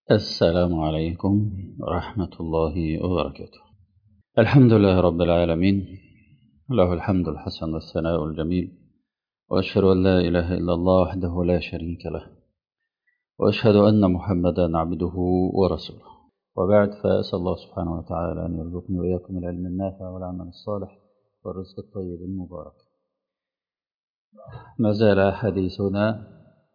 السلام عليكم ورحمة الله وبركاته الحمد لله رب العالمين له الحمد الحسن والثناء الجميل وأشهد أن لا إله إلا الله وحده لا شريك له وأشهد أن محمدا عبده ورسوله وبعد فأسأل الله سبحانه وتعالى أن يرزقني وإياكم العلم النافع والعمل الصالح والرزق الطيب المبارك ما زال حديثنا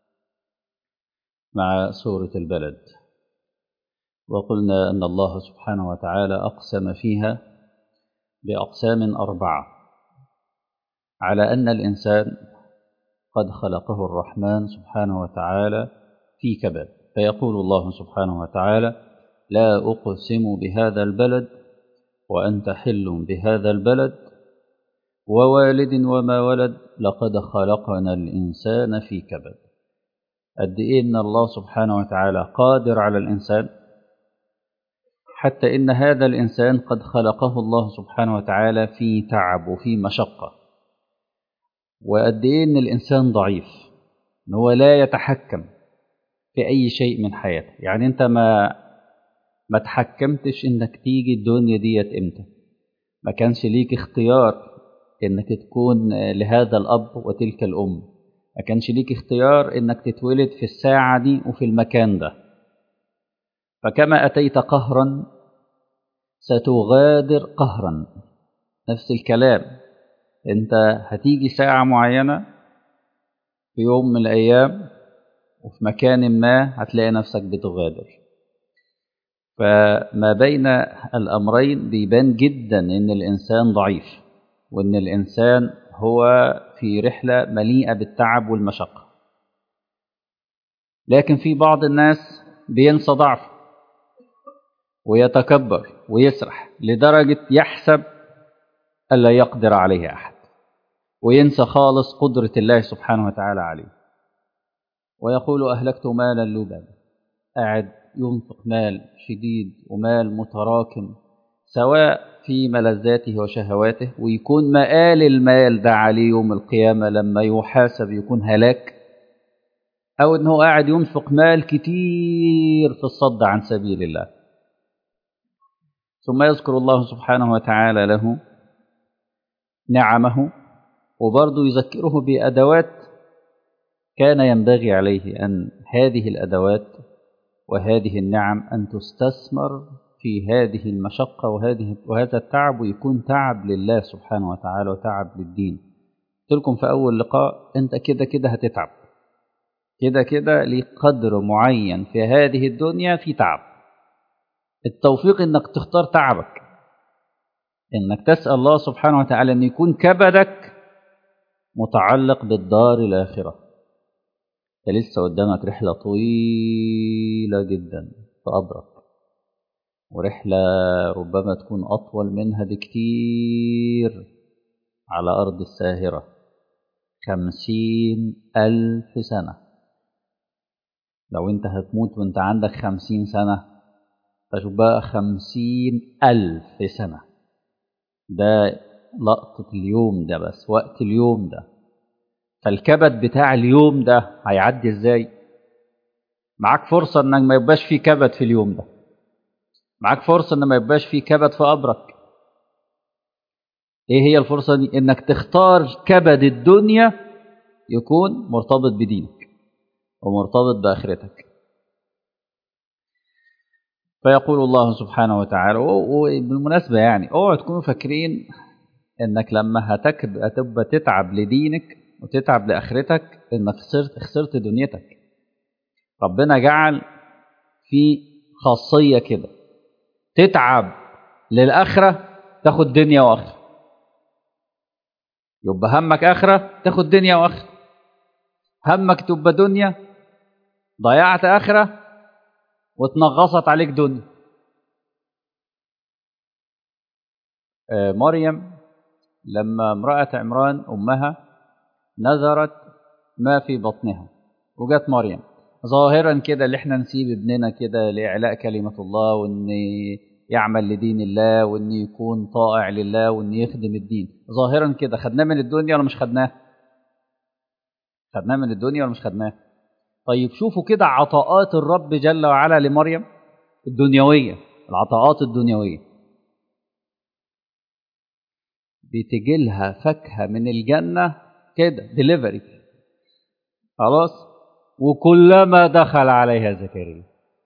مع سورة البلد وقلنا أن الله سبحانه وتعالى أقسم فيها بأقسام أربعة على أن الإنسان قد خلقه الرحمن سبحانه وتعالى في كبد فيقول الله سبحانه وتعالى لا أقسم بهذا البلد وأنت حل بهذا البلد ووالد وما ولد لقد خلقنا الإنسان في كبد قد إيه إن الله سبحانه وتعالى قادر على الإنسان حتى إن هذا الإنسان قد خلقه الله سبحانه وتعالى في تعب وفي مشقة وقد إيه إن الإنسان ضعيف إن هو لا يتحكم في أي شيء من حياته يعني أنت ما ما تحكمتش إنك تيجي الدنيا ديت إمتى ما كانش ليك اختيار إنك تكون لهذا الأب وتلك الأم ما كانش ليك اختيار إنك تتولد في الساعة دي وفي المكان ده فكما أتيت قهرا ستغادر قهرا نفس الكلام أنت هتيجي ساعة معينة في يوم من الأيام وفي مكان ما هتلاقي نفسك بتغادر فما بين الأمرين بيبان جدا إن الإنسان ضعيف وإن الإنسان هو في رحلة مليئة بالتعب والمشقة لكن في بعض الناس بينسى ضعفه ويتكبر ويسرح لدرجة يحسب ألا يقدر عليه أحد وينسى خالص قدرة الله سبحانه وتعالى عليه ويقول أهلكت مالا لبابا قاعد ينفق مال شديد ومال متراكم سواء في ملذاته وشهواته ويكون مآل المال ده عليه يوم القيامة لما يحاسب يكون هلاك أو إنه قاعد ينفق مال كتير في الصد عن سبيل الله ثم يذكر الله سبحانه وتعالى له نعمه وبرضه يذكره بأدوات كان ينبغي عليه أن هذه الأدوات وهذه النعم أن تستثمر في هذه المشقة وهذه وهذا التعب ويكون تعب لله سبحانه وتعالى وتعب للدين قلت لكم في أول لقاء أنت كده كده هتتعب كده كده ليك قدر معين في هذه الدنيا في تعب التوفيق انك تختار تعبك انك تسأل الله سبحانه وتعالى ان يكون كبدك متعلق بالدار الآخرة انت لسه قدامك رحلة طويلة جدا في قبرك ورحلة ربما تكون أطول منها بكتير على أرض الساهرة خمسين ألف سنة لو أنت هتموت وأنت عندك خمسين سنة فشوف بقى خمسين ألف سنة ده لقطة اليوم ده بس وقت اليوم ده فالكبد بتاع اليوم ده هيعدي ازاي معاك فرصة انك ما يبقاش فيه كبد في اليوم ده معاك فرصة ان ما يبقاش فيه كبد في قبرك ايه هي الفرصة دي انك تختار كبد الدنيا يكون مرتبط بدينك ومرتبط بآخرتك فيقول الله سبحانه وتعالى وبالمناسبة يعني اوعوا تكونوا فاكرين انك لما هتكب هتبقى تتعب لدينك وتتعب لآخرتك انك خسرت خسرت دنيتك ربنا جعل في خاصية كده تتعب للآخرة تاخد دنيا وآخرة يبقى همك آخرة تاخد دنيا وآخرة همك تبقى دنيا ضيعت آخرة واتنغصت عليك دنيا آه مريم لما امرأة عمران أمها نذرت ما في بطنها وجت مريم ظاهرا كده اللي احنا نسيب ابننا كده لإعلاء كلمة الله وإن يعمل لدين الله وإن يكون طائع لله وإن يخدم الدين ظاهرا كده خدناه من الدنيا ولا مش خدناه خدناه من الدنيا ولا مش خدناه طيب شوفوا كده عطاءات الرب جل وعلا لمريم الدنيوية العطاءات الدنيوية بتجي لها فاكهة من الجنة كده ديليفري خلاص وكلما دخل عليها زكريا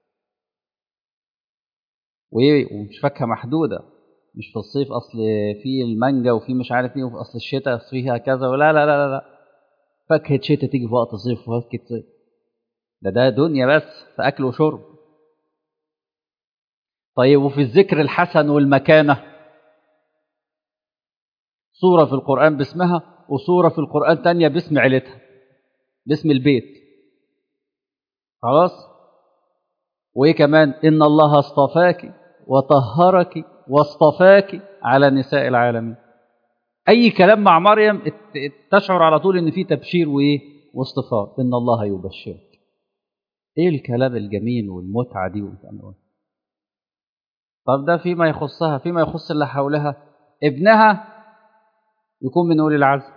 ومش فاكهة محدودة مش في الصيف أصل في المانجا وفي مش عارف ايه وفي أصل الشتاء فيها كذا ولا لا لا لا لا فاكهة شتاء تيجي في وقت صيف وفاكهة صيف ده ده دنيا بس في أكل وشرب طيب وفي الذكر الحسن والمكانة صورة في القرآن باسمها وصورة في القرآن تانية باسم عيلتها باسم البيت خلاص وإيه كمان إن الله اصطفاك وطهرك واصطفاك على نساء العالمين أي كلام مع مريم تشعر على طول إن في تبشير وإيه واصطفاء إن الله يبشرك إيه الكلام الجميل والمتعة دي طب ده فيما يخصها فيما يخص اللي حولها ابنها يكون من أولي العزم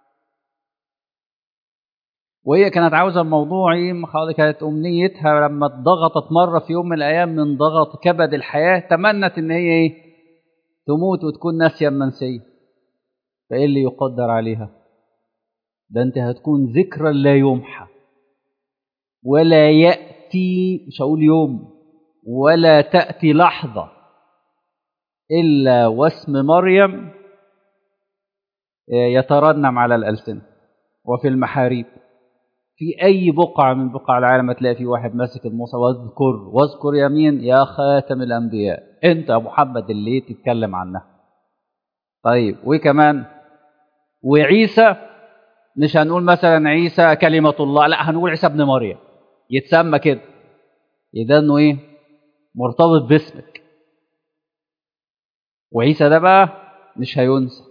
وهي كانت عاوزة الموضوع ايه كانت أمنيتها لما اتضغطت مرة في يوم من الأيام من ضغط كبد الحياة تمنت إن هي ايه تموت وتكون ناسيا منسية فإيه اللي يقدر عليها ده أنت هتكون ذكرى لا يمحى ولا يأتي مش هقول يوم ولا تأتي لحظة إلا واسم مريم يترنم على الألسنة وفي المحاريب في أي بقعة من بقع العالم تلاقي في واحد ماسك الموسى واذكر واذكر يمين يا خاتم الأنبياء أنت يا محمد اللي تتكلم عنها طيب وكمان وعيسى مش هنقول مثلا عيسى كلمة الله لا هنقول عيسى ابن مريم يتسمى كده إذا إنه إيه مرتبط باسمك وعيسى ده بقى مش هينسى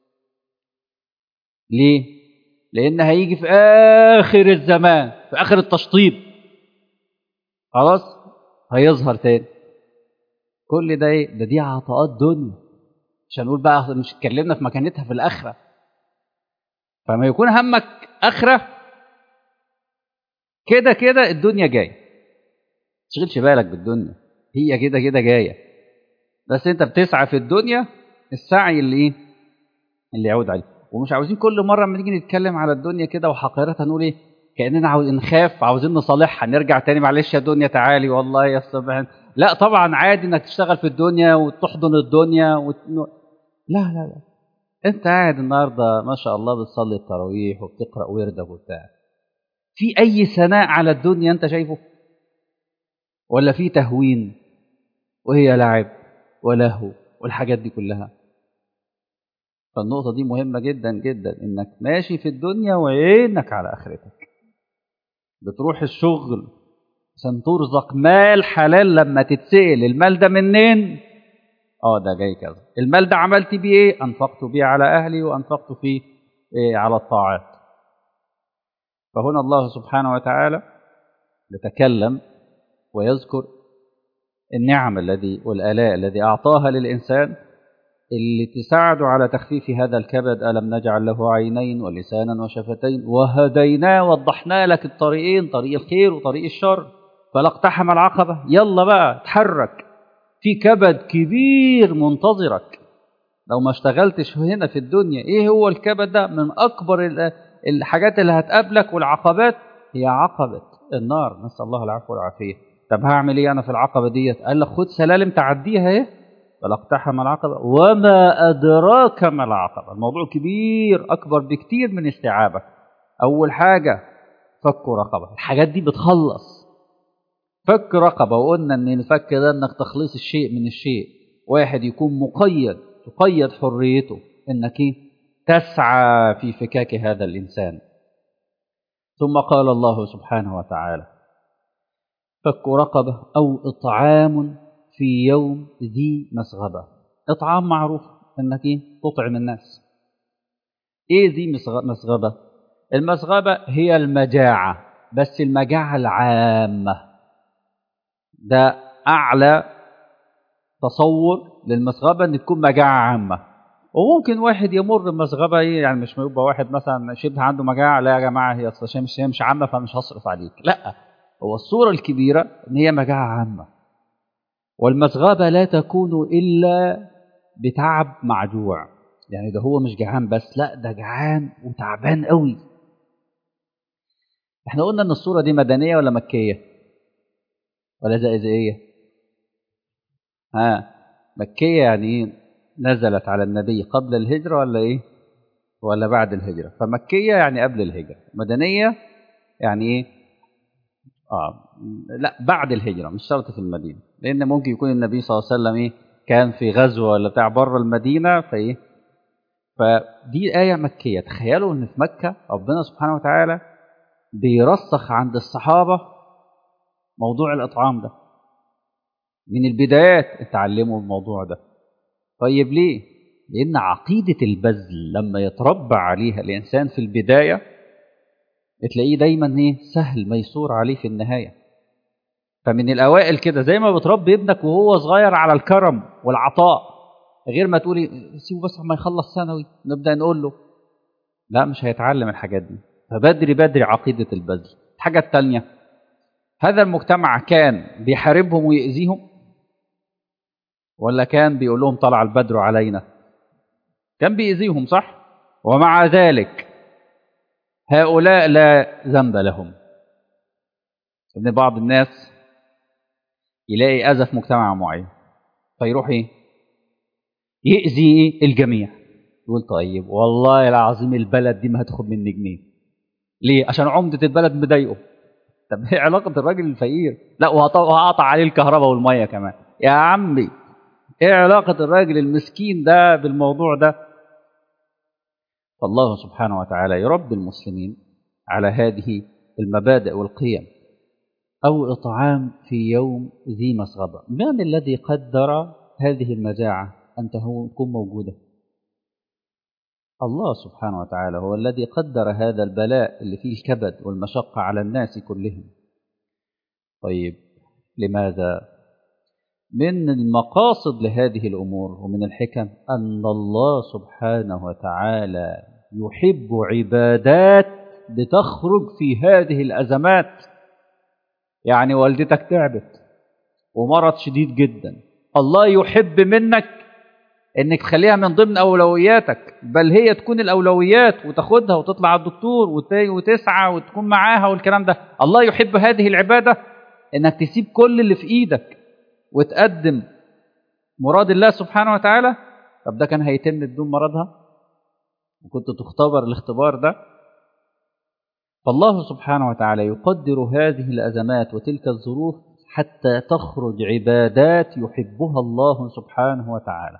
ليه؟ لأن هيجي في آخر الزمان في آخر التشطيب خلاص هيظهر تاني كل ده ايه؟ ده دي عطاءات دنيا مش هنقول بقى مش اتكلمنا في مكانتها في الآخرة فما يكون همك آخرة كده كده الدنيا جاية تشغلش بالك بالدنيا هي كده كده جاية بس انت بتسعى في الدنيا السعي اللي ايه اللي يعود عليه ومش عاوزين كل مره لما نيجي نتكلم على الدنيا كده وحقيرتها نقول ايه كاننا عاوزين نخاف عاوزين نصالحها نرجع تاني معلش يا دنيا تعالي والله يا سبحان لا طبعا عادي انك تشتغل في الدنيا وتحضن الدنيا وت... لا لا لا انت قاعد النهارده ما شاء الله بتصلي التراويح وبتقرا وردك وبتاع في اي ثناء على الدنيا انت شايفه ولا في تهوين وهي لعب ولهو والحاجات دي كلها فالنقطة دي مهمة جدا جدا إنك ماشي في الدنيا وعينك على آخرتك بتروح الشغل عشان ترزق مال حلال لما تتسأل المال ده منين؟ اه ده جاي كذا المال ده عملت بيه ايه؟ أنفقت بيه على أهلي وأنفقت فيه إيه على الطاعات فهنا الله سبحانه وتعالى يتكلم ويذكر النعم الذي والآلاء الذي أعطاها للإنسان اللي تساعده على تخفيف هذا الكبد ألم نجعل له عينين ولسانا وشفتين وهديناه وضحنا لك الطريقين طريق الخير وطريق الشر فلا اقتحم العقبة يلا بقى اتحرك في كبد كبير منتظرك لو ما اشتغلتش هنا في الدنيا ايه هو الكبد ده من اكبر الحاجات اللي هتقابلك والعقبات هي عقبة النار نسأل الله العفو والعافية طب هعمل ايه انا في العقبة ديت قال لك خد سلالم تعديها ايه فلا اقتحم العقبة وما أدراك ما العقبة الموضوع كبير أكبر بكتير من استيعابك أول حاجة فك رقبة الحاجات دي بتخلص فك رقبة وقلنا أن الفك ده أنك تخليص الشيء من الشيء واحد يكون مقيد تقيد حريته أنك تسعى في فكاك هذا الإنسان ثم قال الله سبحانه وتعالى فك رقبة أو إطعام في يوم ذي مسغبة إطعام معروف أنك تطعم الناس إيه ذي مسغبة المسغبة هي المجاعة بس المجاعة العامة ده أعلى تصور للمسغبة أن تكون مجاعة عامة وممكن واحد يمر مسغبه ايه يعني مش يبقى واحد مثلا شبه عنده مجاعه لا يا جماعه هي اصل مش هي مش عامه فمش هصرف عليك لا هو الصوره الكبيره ان هي مجاعه عامه والمسغبه لا تكون الا بتعب مع جوع يعني ده هو مش جعان بس لا ده جعان وتعبان قوي احنا قلنا ان الصوره دي مدنيه ولا مكيه ولا زائزيه ها مكيه يعني ايه نزلت على النبي قبل الهجرة ولا إيه؟ ولا بعد الهجرة؟ فمكية يعني قبل الهجرة، مدنية يعني إيه؟ آه لا بعد الهجرة مش شرط في المدينة، لأن ممكن يكون النبي صلى الله عليه وسلم إيه؟ كان في غزوة ولا بتاع بره المدينة فإيه؟ فدي آية مكية، تخيلوا إن في مكة ربنا سبحانه وتعالى بيرسخ عند الصحابة موضوع الإطعام ده. من البدايات اتعلموا الموضوع ده. طيب ليه؟ لأن عقيدة البذل لما يتربى عليها الإنسان في البداية تلاقيه دايما إيه سهل ميسور عليه في النهاية فمن الأوائل كده زي ما بتربي ابنك وهو صغير على الكرم والعطاء غير ما تقولي سيبه بس ما يخلص ثانوي نبدأ نقول له لا مش هيتعلم الحاجات دي فبدري بدري عقيدة البذل الحاجة التانية هذا المجتمع كان بيحاربهم ويأذيهم ولا كان بيقول لهم طلع البدر علينا كان بيأذيهم صح ومع ذلك هؤلاء لا ذنب لهم ان بعض الناس يلاقي اذى في مجتمع معين فيروح ايه يأذي الجميع يقول طيب والله العظيم البلد دي ما هتاخد مني جنيه ليه عشان عمدة البلد مضايقه طب ايه علاقة الراجل الفقير لا وهقطع عليه الكهرباء والمية كمان يا عمي ايه علاقة الراجل المسكين ده بالموضوع ده فالله سبحانه وتعالى يربي المسلمين على هذه المبادئ والقيم أو إطعام في يوم ذي مسغبة من الذي قدر هذه المجاعة أن تكون موجودة الله سبحانه وتعالى هو الذي قدر هذا البلاء اللي فيه الكبد والمشقة على الناس كلهم طيب لماذا من المقاصد لهذه الامور ومن الحكم ان الله سبحانه وتعالى يحب عبادات بتخرج في هذه الازمات يعني والدتك تعبت ومرض شديد جدا الله يحب منك انك تخليها من ضمن اولوياتك بل هي تكون الاولويات وتاخدها وتطلع على الدكتور وتسعى وتكون معاها والكلام ده الله يحب هذه العباده انك تسيب كل اللي في ايدك وتقدم مراد الله سبحانه وتعالى طب ده كان هيتم بدون مرضها وكنت تختبر الاختبار ده فالله سبحانه وتعالى يقدر هذه الأزمات وتلك الظروف حتى تخرج عبادات يحبها الله سبحانه وتعالى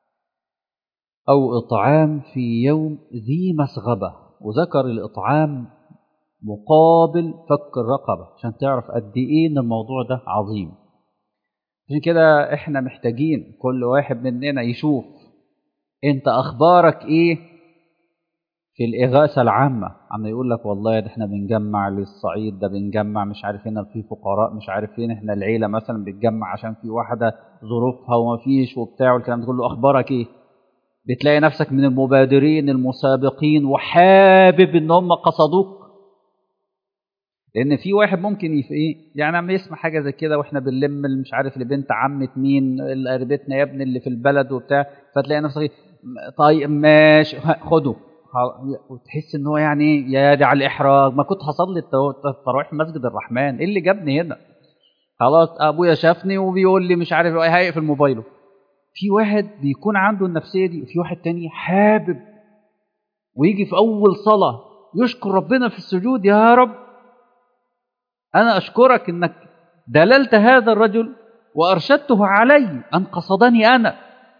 أو إطعام في يوم ذي مسغبة وذكر الإطعام مقابل فك الرقبة عشان تعرف قد إيه إن الموضوع ده عظيم عشان كده احنا محتاجين كل واحد مننا يشوف انت اخبارك ايه في الاغاثه العامه عم يقول لك والله ده احنا بنجمع للصعيد ده بنجمع مش عارف هنا في فقراء مش عارف فين احنا العيله مثلا بتجمع عشان في واحده ظروفها وما فيش وبتاع والكلام ده كله اخبارك ايه بتلاقي نفسك من المبادرين المسابقين وحابب ان هم قصدوك لان في واحد ممكن يف ايه يعني عم يسمع حاجه زي كده واحنا بنلم مش عارف لبنت عمه مين قريبتنا يا ابني اللي في البلد وبتاع فتلاقي نفسك طيب ماشي خده وتحس ان هو يعني يا دي على الاحراج ما كنت هصلي التراويح في مسجد الرحمن ايه اللي جابني هنا خلاص ابويا شافني وبيقول لي مش عارف ايه هيقفل موبايله في واحد بيكون عنده النفسيه دي وفي واحد تاني حابب ويجي في اول صلاه يشكر ربنا في السجود يا رب أنا أشكرك أنك دللت هذا الرجل وأرشدته علي أن قصدني أنا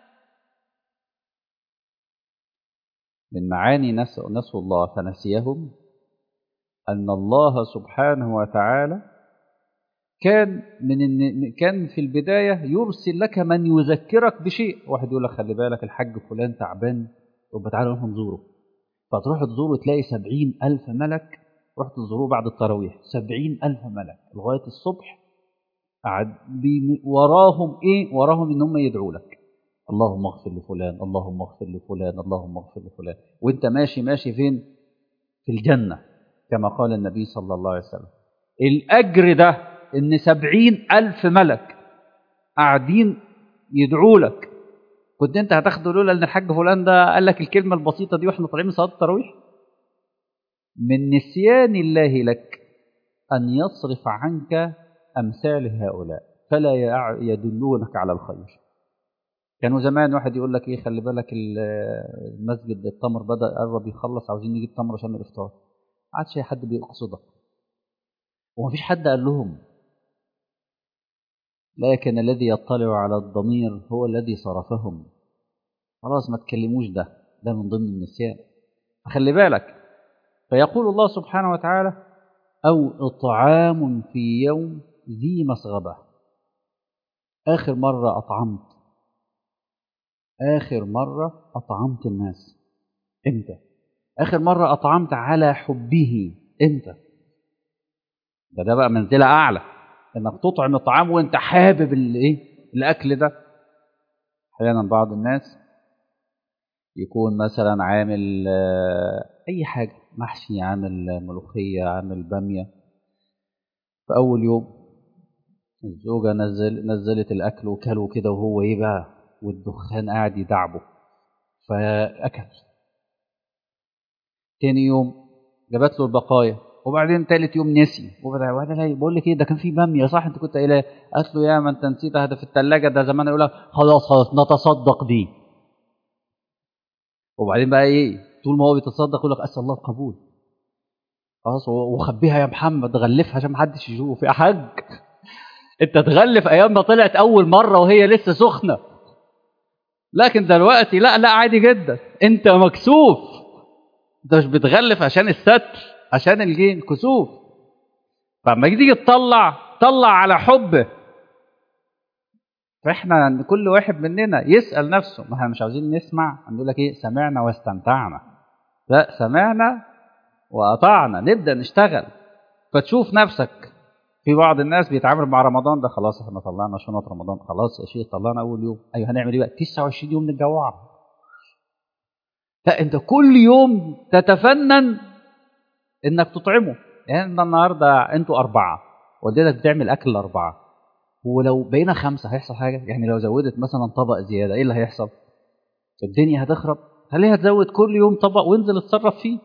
من معاني نسوا الله فنسيهم أن الله سبحانه وتعالى كان من كان في البداية يرسل لك من يذكرك بشيء واحد يقول لك خلي بالك الحاج فلان تعبان طب تعالى نروح نزوره فتروح تزوره تلاقي سبعين ألف ملك رحت تزوروه بعد التراويح سبعين ألف ملك لغاية الصبح قعد وراهم إيه وراهم إن هم يدعوا لك اللهم اغفر لفلان اللهم اغفر لفلان اللهم اغفر لفلان وانت ماشي ماشي فين في الجنة كما قال النبي صلى الله عليه وسلم الأجر ده إن سبعين ألف ملك قاعدين يدعوا لك كنت انت هتاخده لولا ان الحاج فلان ده قال لك الكلمة البسيطة دي واحنا طالعين من صلاة التراويح من نسيان الله لك أن يصرف عنك أمثال هؤلاء فلا يدلونك على الخير كانوا زمان واحد يقول لك ايه خلي بالك المسجد التمر بدا قرب يخلص عاوزين نجيب تمر عشان الافطار ما عادش حد بيقصدك ومفيش حد قال لهم لكن الذي يطلع على الضمير هو الذي صرفهم خلاص ما تكلموش ده ده من ضمن النسيان فخلي بالك فيقول الله سبحانه وتعالى أو إطعام في يوم ذي مسغبة آخر مرة أطعمت آخر مرة أطعمت الناس إمتى؟ آخر مرة أطعمت على حبه إمتى؟ ده ده بقى منزلة أعلى إنك تطعم الطعام وأنت حابب الإيه؟ الأكل ده أحيانا بعض الناس يكون مثلا عامل أي حاجة محشي عامل ملوخية عامل بامية في أول يوم الزوجة نزل نزلت الأكل وكله كده وهو إيه بقى والدخان قاعد يدعبه فأكل تاني يوم جابت له البقايا وبعدين تالت يوم نسي وبعدين بقول لك ايه ده كان في باميه صح انت كنت قايلها قالت له يا ما انت نسيت هذا في الثلاجه ده زمان يقول لك خلاص خلاص نتصدق دي وبعدين بقى ايه طول ما هو بيتصدق يقول لك اسال الله القبول خلاص وخبيها يا محمد غلفها عشان ما حدش يشوف يا حاج انت تغلف ايام ما طلعت اول مره وهي لسه سخنه لكن دلوقتي لا لا عادي جدا انت مكسوف انت مش بتغلف عشان الستر عشان الجين كسوف فلما تيجي تطلع طلع على حبه فاحنا كل واحد مننا يسال نفسه ما احنا مش عاوزين نسمع نقول لك ايه سمعنا واستمتعنا لا سمعنا واطعنا نبدا نشتغل فتشوف نفسك في بعض الناس بيتعامل مع رمضان ده خلاص احنا طلعنا شنط رمضان خلاص يا شيخ طلعنا اول يوم ايوه هنعمل ايه بقى 29 يوم نتجوع لا انت كل يوم تتفنن انك تطعمه يعني النهارده انتوا اربعه والدتك بتعمل اكل لاربعه ولو بقينا خمسه هيحصل حاجه يعني لو زودت مثلا طبق زياده ايه اللي هيحصل الدنيا هتخرب خليها تزود كل يوم طبق وانزل اتصرف فيه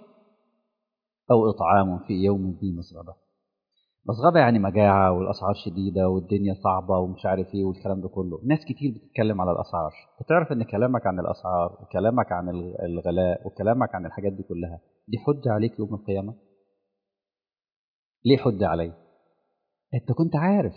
او اطعام في يوم ذي مسغبه مسغبه يعني مجاعه والاسعار شديده والدنيا صعبه ومش عارف ايه والكلام ده كله ناس كتير بتتكلم على الاسعار تعرف ان كلامك عن الاسعار وكلامك عن الغلاء وكلامك عن الحاجات دي كلها دي حجه عليك يوم القيامه ليه حجه علي انت كنت عارف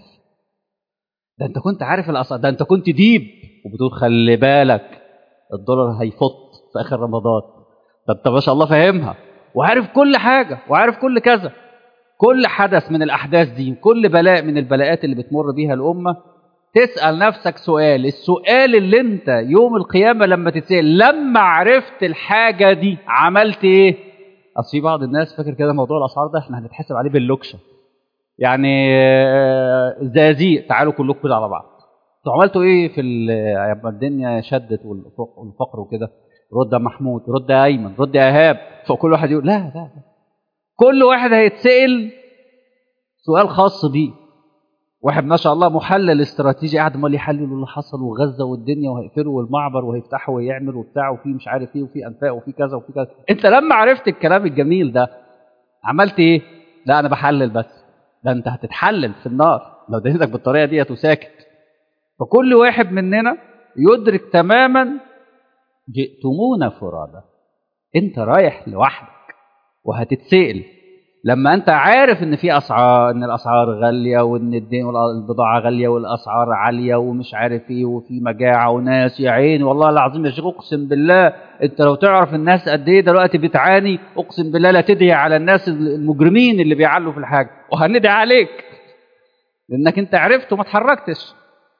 ده انت كنت عارف الاسعار ده انت كنت ديب وبتقول خلي بالك الدولار هيفط في اخر رمضان ده انت ما شاء الله فاهمها وعارف كل حاجه وعارف كل كذا كل حدث من الاحداث دي كل بلاء من البلاءات اللي بتمر بيها الامه تسال نفسك سؤال السؤال اللي انت يوم القيامه لما تتسال لما عرفت الحاجه دي عملت ايه اصل في بعض الناس فاكر كده موضوع الاسعار ده احنا هنتحاسب عليه باللوكشه يعني الزقازيق تعالوا كلكم كده على بعض انتوا عملتوا ايه في لما الدنيا شدت والفقر وكده رد يا محمود رد يا ايمن رد يا ايهاب فكل واحد يقول لا لا لا كل واحد هيتسال سؤال خاص بيه واحد ما شاء الله محلل استراتيجي قاعد امال يحلل اللي حصل وغزه والدنيا وهيقفلوا المعبر وهيفتحوا ويعمل وبتاع وفي مش عارف ايه وفي انفاق وفي كذا وفي كذا انت لما عرفت الكلام الجميل ده عملت ايه؟ لا انا بحلل بس ده انت هتتحلل في النار لو دهنتك بالطريقه ديت وساكت فكل واحد مننا يدرك تماما جئتمونا فرادى انت رايح لوحدك وهتتسأل لما انت عارف ان في اسعار ان الاسعار غاليه وان الدين البضاعه غاليه والاسعار عاليه ومش عارف ايه وفي مجاعه وناس يا عيني والله العظيم يا شيخ اقسم بالله انت لو تعرف الناس قد ايه دلوقتي بتعاني اقسم بالله لا تدعي على الناس المجرمين اللي بيعلوا في الحاجه وهندعي عليك لانك انت عرفت وما اتحركتش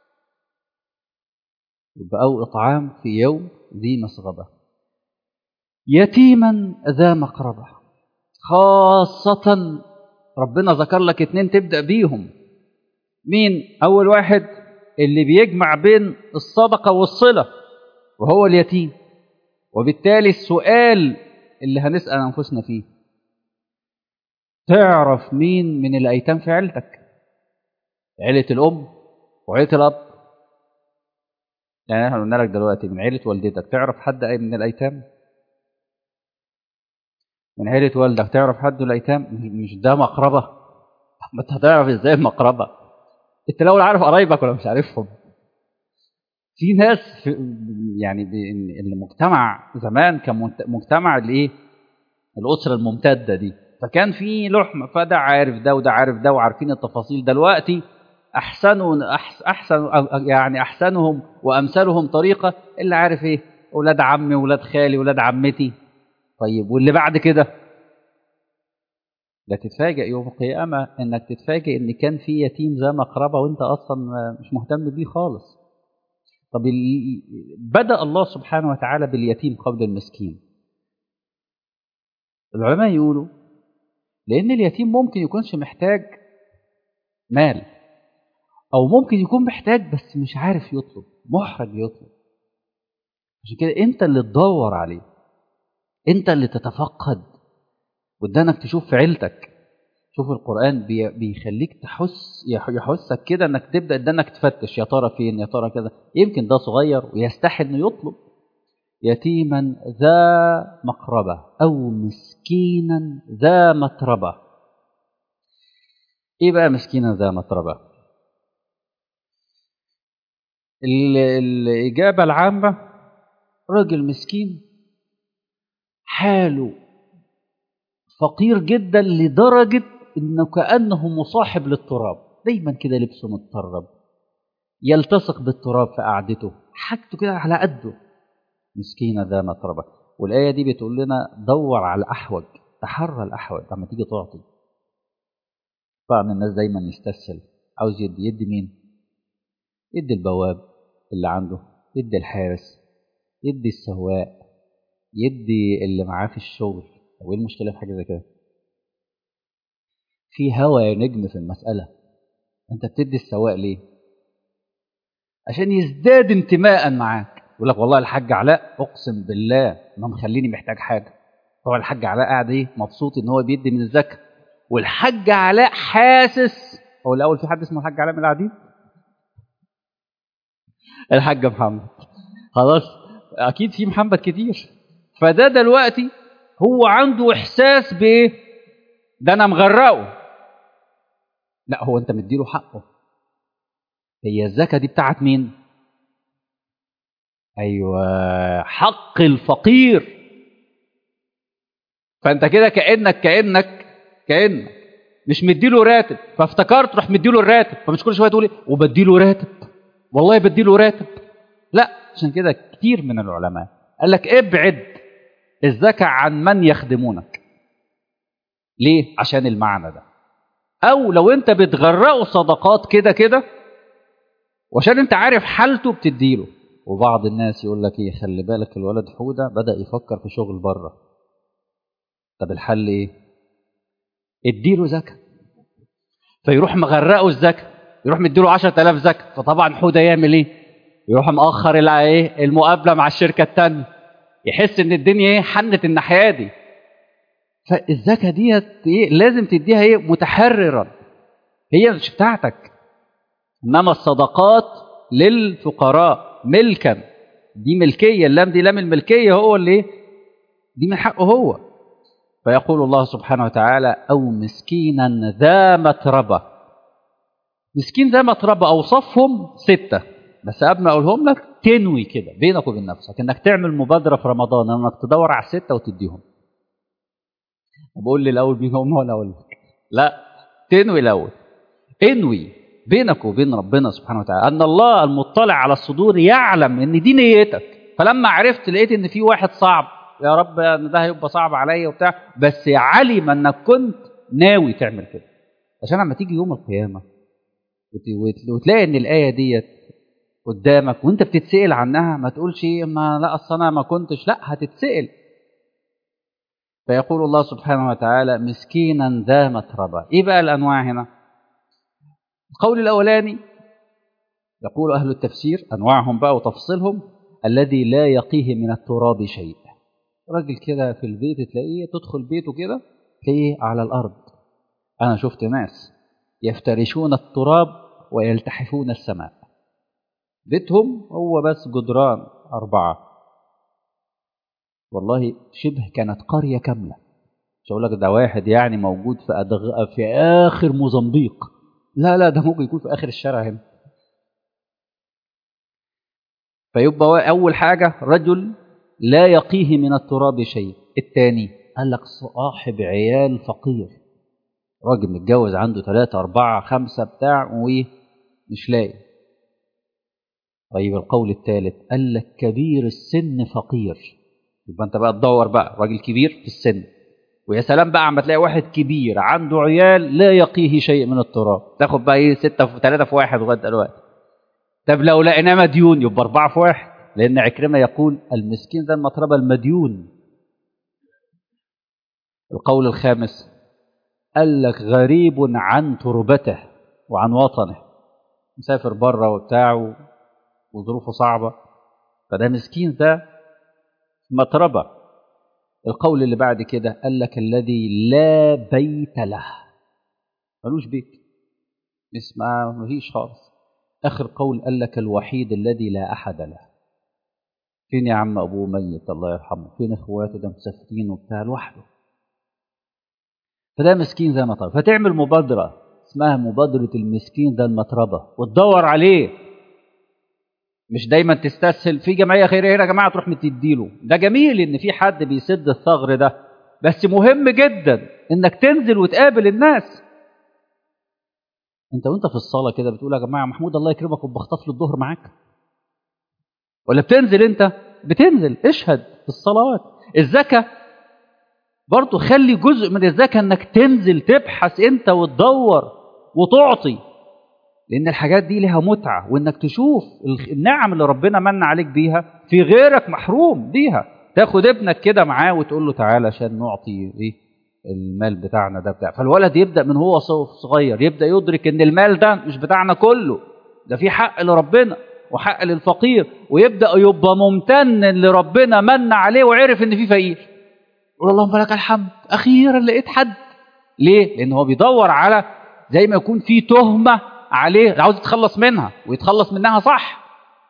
يبقى او اطعام في يوم ذي مسغبه يتيما ذا مقربه خاصة ربنا ذكر لك اتنين تبدأ بيهم مين أول واحد اللي بيجمع بين الصدقة والصلة وهو اليتيم وبالتالي السؤال اللي هنسأل أنفسنا فيه تعرف مين من الأيتام في عيلتك عيلة الأم وعيلة الأب يعني احنا قلنا لك دلوقتي من عيلة والدتك تعرف حد من الأيتام من عيلة والدك تعرف حد من الأيتام مش ده مقربة ما انت هتعرف ازاي المقربة انت لو عارف قرايبك ولا مش عارفهم في ناس في يعني المجتمع زمان كان مجتمع الايه الاسره الممتده دي فكان في لحم فده عارف ده وده عارف ده وعارفين التفاصيل دلوقتي احسنوا احسن يعني احسنهم وامثلهم طريقه اللي عارف ايه اولاد عمي اولاد خالي اولاد عمتي طيب واللي بعد كده لا تتفاجئ يوم القيامه انك تتفاجئ ان كان في يتيم ذا مقربه وانت اصلا مش مهتم بيه خالص طب بدا الله سبحانه وتعالى باليتيم قبل المسكين العلماء يقولوا لان اليتيم ممكن يكونش محتاج مال او ممكن يكون محتاج بس مش عارف يطلب محرج يطلب عشان كده انت اللي تدور عليه انت اللي تتفقد قدامك تشوف في عيلتك شوف القرآن بيخليك تحس يحسك كده انك تبدأ انك تفتش يا ترى فين يا ترى كده يمكن ده صغير ويستحي انه يطلب يتيما ذا مقربة أو مسكينا ذا متربة إيه بقى مسكينا ذا متربة الإجابة العامة رجل مسكين حاله فقير جدا لدرجة إنه كأنه مصاحب للتراب دايما كده لبسه متطرب يلتصق بالتراب في قعدته حاجته كده على قده مسكينة ذا متربة والآية دي بتقول لنا دور على الأحوج تحرى الأحوج لما تيجي تعطي طبعا الناس دايما يستسهل عاوز يدي يدي مين يدي البواب اللي عنده يدي الحارس يدي السواق يدي اللي معاه في الشغل وايه المشكله في حاجه زي كده في هوى يا نجم في المساله انت بتدي السواق ليه عشان يزداد انتماء معاك يقول لك والله الحاج علاء اقسم بالله ما مخليني محتاج حاجه طبعا الحاج علاء قاعد ايه مبسوط ان هو بيدي من الزكاه والحاج علاء حاسس هو الاول في حد اسمه الحاج علاء من القاعدين الحاج محمد خلاص اكيد في محمد كتير فده دلوقتي هو عنده احساس بايه ده انا مغرقه لا هو انت مديله حقه هي الزكاه دي بتاعت مين ايوه حق الفقير فانت كده كانك كانك كانك مش مديله راتب فافتكرت تروح مديله الراتب فمش كل شويه تقول وبديله راتب والله بديله راتب لا عشان كده كتير من العلماء قال لك ابعد الزكاة عن من يخدمونك ليه عشان المعنى ده او لو انت بتغرقه صدقات كده كده وعشان انت عارف حالته بتديله وبعض الناس يقول لك ايه خلي بالك الولد حودة بدأ يفكر في شغل بره طب الحل ايه اديله زكاة فيروح مغرقه الزكاة يروح مديله 10000 زكاة فطبعا حودة يعمل ايه يروح مأخر ايه المقابلة مع الشركة التانية يحس ان الدنيا ايه حنت الناحية دي فالزكاة ديت ايه لازم تديها ايه متحررا هي مش بتاعتك انما الصدقات للفقراء ملكا دي ملكية اللام دي لام الملكية هو اللي ايه دي من حقه هو فيقول الله سبحانه وتعالى أو مسكينا ذا متربة مسكين ذا متربة أوصافهم ستة بس قبل ما أقولهم لك تنوي كده بينك وبين نفسك إنك تعمل مبادرة في رمضان إنك تدور على الستة وتديهم بقول لي الأول مين هم ولا أقول لك لا تنوي الأول انوي بينك وبين ربنا سبحانه وتعالى أن الله المطلع على الصدور يعلم إن دي نيتك فلما عرفت لقيت إن في واحد صعب يا رب ان ده هيبقى صعب عليا وبتاع بس علم انك كنت ناوي تعمل كده عشان لما تيجي يوم القيامه وتلاقي ان الايه ديت قدامك وانت بتتسال عنها ما تقولش ما لا اصل انا ما كنتش لا هتتسال فيقول الله سبحانه وتعالى مسكينا ذا متربه ايه بقى الانواع هنا القول الاولاني يقول اهل التفسير انواعهم بقى وتفصيلهم الذي لا يقيه من التراب شيء راجل كده في البيت تلاقيه تدخل بيته كده تلاقيه على الأرض أنا شفت ناس يفترشون التراب ويلتحفون السماء بيتهم هو بس جدران أربعة والله شبه كانت قرية كاملة مش هقول لك ده واحد يعني موجود في أدغ... في آخر موزمبيق لا لا ده ممكن يكون في آخر الشارع هنا فيبقى أول حاجة رجل لا يقيه من التراب شيء الثاني قال لك صاحب عيال فقير راجل متجوز عنده ثلاثة أربعة خمسة بتاع ومش لاقي طيب القول الثالث قال لك كبير السن فقير يبقى انت بقى تدور بقى راجل كبير في السن ويا سلام بقى عم تلاقي واحد كبير عنده عيال لا يقيه شيء من التراب تاخد بقى ايه ستة في ثلاثة في واحد لغاية دلوقتي طب لو لقيناه مديون يبقى أربعة في واحد لأن عكرمة يقول المسكين ذا المطربة المديون القول الخامس قال لك غريب عن تربته وعن وطنه مسافر بره وبتاع وظروفه صعبة فده مسكين ده مطربة القول اللي بعد كده قال لك الذي لا بيت له ملوش بيت اسمع مفيش خالص آخر قول قال لك الوحيد الذي لا أحد له فين يا عم أبوه ميت الله يرحمه فين إخواته ده مسافرين وبتاع لوحده فده مسكين زي ما طلب فتعمل مبادرة اسمها مبادرة المسكين ده المطربة وتدور عليه مش دايما تستسهل في جمعية خيرية هنا يا جماعة تروح متديله ده جميل إن في حد بيسد الثغر ده بس مهم جدا إنك تنزل وتقابل الناس انت وانت في الصلاه كده بتقول يا جماعه محمود الله يكرمك وبخطف له الظهر معاك ولا بتنزل انت بتنزل اشهد في الصلوات الزكاه برضه خلي جزء من الزكاه انك تنزل تبحث انت وتدور وتعطي لان الحاجات دي لها متعه وانك تشوف النعم اللي ربنا من عليك بيها في غيرك محروم بيها تاخد ابنك كده معاه وتقول له تعالى عشان نعطي ايه المال بتاعنا ده بتاع فالولد يبدا من هو صغير يبدا يدرك ان المال ده مش بتاعنا كله ده في حق لربنا وحق للفقير ويبدا يبقى ممتن لربنا من عليه وعرف ان في فقير يقول اللهم لك الحمد اخيرا لقيت حد ليه لان هو بيدور على زي ما يكون في تهمه عليه عاوز يتخلص منها ويتخلص منها صح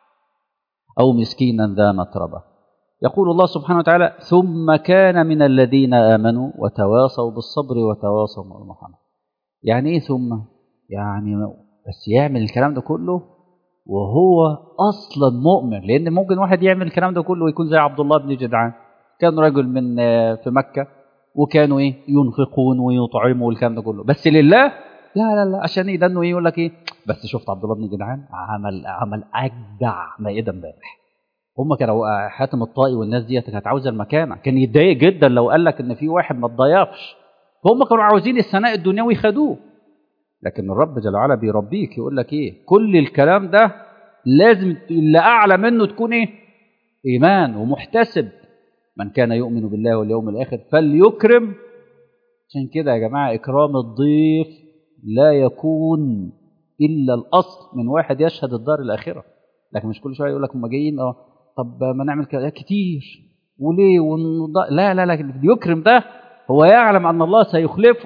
او مسكينا ذا متربه يقول الله سبحانه وتعالى ثم كان من الذين آمنوا وتواصوا بالصبر وتواصوا بالمرحمة يعني ايه ثم يعني بس يعمل الكلام ده كله وهو اصلا مؤمن لان ممكن واحد يعمل الكلام ده كله ويكون زي عبد الله بن جدعان كان رجل من في مكة وكانوا ايه ينفقون ويطعموا والكلام ده كله بس لله لا لا لا عشان يدنوا ايه يقول لك ايه بس شفت عبد الله بن جدعان عمل عمل اجدع مائده امبارح هم كانوا حاتم الطائي والناس ديت كانت عاوزه المكانه كان يتضايق جدا لو قال لك ان في واحد ما اتضيفش هم كانوا عاوزين الثناء الدنيوي خدوه لكن الرب جل وعلا بيربيك يقول لك ايه كل الكلام ده لازم اللي اعلى منه تكون ايه ايمان ومحتسب من كان يؤمن بالله واليوم الاخر فليكرم عشان كده يا جماعه اكرام الضيف لا يكون الا الاصل من واحد يشهد الدار الاخره لكن مش كل شويه يقول لك هم جايين اه طب ما نعمل كده كتير وليه ونض... لا لا لا اللي يكرم ده هو يعلم ان الله سيخلفه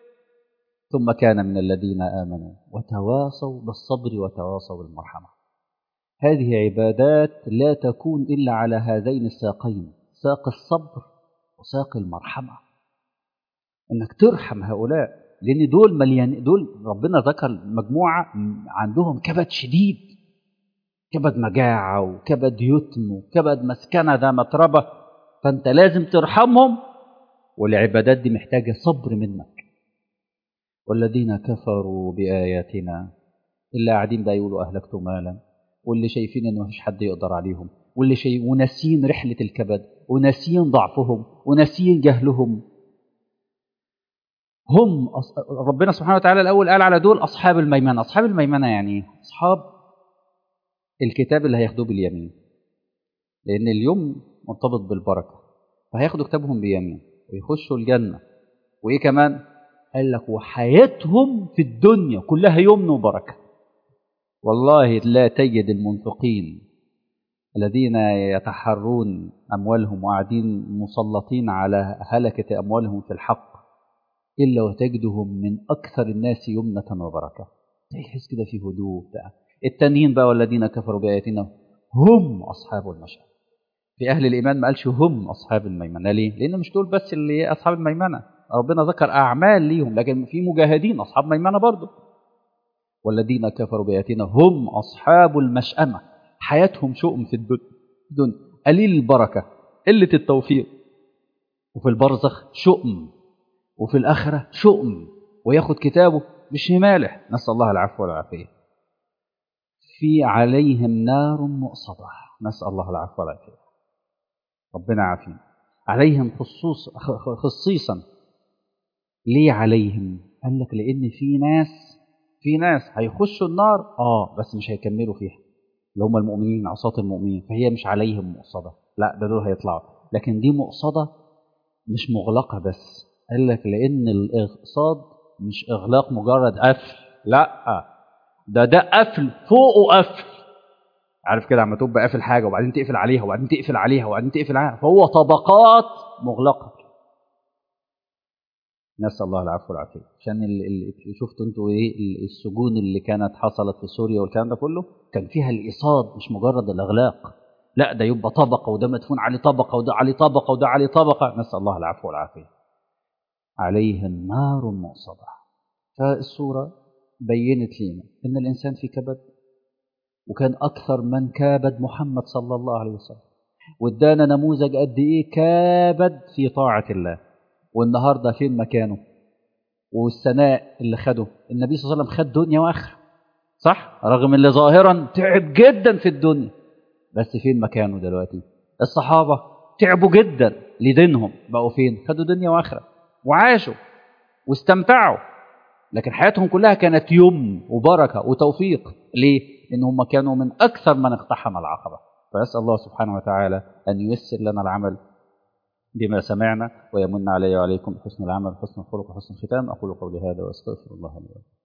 ثم كان من الذين امنوا وتواصوا بالصبر وتواصوا بالمرحمه هذه عبادات لا تكون الا على هذين الساقين ساق الصبر وساق المرحمه انك ترحم هؤلاء لان دول مليان دول ربنا ذكر مجموعه عندهم كبد شديد كبد مجاعة وكبد يتم وكبد مسكنة ده متربة فأنت لازم ترحمهم والعبادات دي محتاجة صبر منك والذين كفروا بآياتنا اللي قاعدين بقى يقولوا أهلكت مالا واللي شايفين إن مفيش حد يقدر عليهم واللي شايف وناسين رحلة الكبد وناسين ضعفهم وناسين جهلهم هم أص... ربنا سبحانه وتعالى الأول قال على دول أصحاب الميمنة أصحاب الميمنة يعني أصحاب الكتاب اللي هياخدوه باليمين لأن اليوم مرتبط بالبركة فهياخدوا كتابهم بيمين ويخشوا الجنة وإيه كمان؟ قال لك وحياتهم في الدنيا كلها يمن وبركة والله لا تجد المنفقين الذين يتحرون أموالهم وقاعدين مسلطين على هلكة أموالهم في الحق إلا وتجدهم من أكثر الناس يمنة وبركة تحس كده في هدوء بتاع التانيين بقى والذين كفروا بآياتنا هم أصحاب المشهد في أهل الإيمان ما قالش هم أصحاب الميمنة ليه؟ لأن مش دول بس اللي أصحاب الميمنة ربنا ذكر أعمال ليهم لكن في مجاهدين أصحاب ميمنة برضه والذين كفروا بآياتنا هم أصحاب المشأمة حياتهم شؤم في الدنيا قليل البركة قلة التوفيق وفي البرزخ شؤم وفي الآخرة شؤم وياخد كتابه بشماله نسأل الله العفو والعافية في عليهم نار مؤصدة نسأل الله العفو والعافية ربنا عافينا عليهم خصوص خصيصا ليه عليهم قال لك لأن في ناس في ناس هيخشوا النار اه بس مش هيكملوا فيها اللي هم المؤمنين عصاة المؤمنين فهي مش عليهم مؤصدة لا ده دول هيطلعوا لكن دي مؤصدة مش مغلقة بس قال لك لأن الإقصاد مش إغلاق مجرد قفل لا ده ده قفل فوقه قفل عارف كده عم تبقى قافل حاجة وبعدين تقفل عليها وبعدين تقفل عليها وبعدين تقفل عليها فهو طبقات مغلقة نسأل الله العفو والعافية عشان اللي شفتوا انتوا ايه السجون اللي كانت حصلت في سوريا والكلام ده كله كان فيها الإيصاد مش مجرد الإغلاق لا ده يبقى طبقة وده مدفون عليه طبقة وده عليه طبقة وده عليه طبقة نسأل الله العفو والعافية عليها نار مؤصدة فالسورة بينت لنا إن الإنسان في كبد وكان أكثر من كابد محمد صلى الله عليه وسلم وادانا نموذج قد إيه كابد في طاعة الله والنهارده فين مكانه والثناء اللي خده النبي صلى الله عليه وسلم خد دنيا واخره صح رغم اللي ظاهرا تعب جدا في الدنيا بس فين مكانه دلوقتي الصحابه تعبوا جدا لدينهم بقوا فين خدوا دنيا واخره وعاشوا واستمتعوا لكن حياتهم كلها كانت يمن وبركه وتوفيق ليه لان هم كانوا من اكثر من اقتحم العقبه فاسال الله سبحانه وتعالى ان ييسر لنا العمل بما سمعنا ويمن علي وعليكم بحسن العمل وحسن الخلق وحسن الختام أقول قولي هذا وأستغفر الله لي ولكم